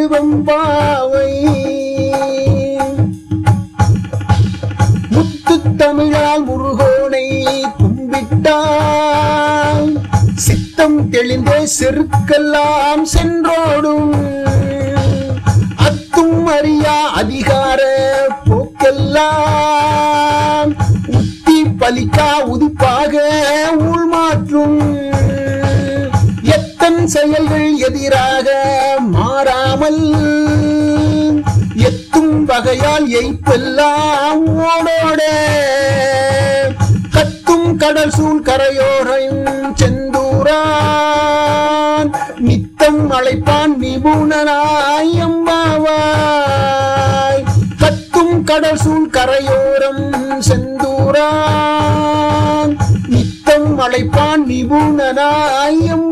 வெம்பாவை முத்து தமிழால் முருகோனை கும்பிட்டால் சித்தம் தெளிந்தே செருக்கெல்லாம் சென்றோடும் அத்தும் அறியா அதிகார போக்கெல்லாம் உத்தி பலிக்கா உதிப்பாக உள்மாற்றும் எத்தன் செயல்கள் எதிராக மாறாமல் எத்தும் வகையால் எய்ப்பெல்லாம் ஓடோட கத்தும் கடல் சூழ் கரையோரையும் செந்தூரான் நித்தம் அழைப்பான் நிபுணனாய் எம்பாவாய் கத்தும் கடல் சூழ் கரையோரம் செந்தூரான் நித்தம் அழைப்பான் நிபுணனாய் எம்பாவாய்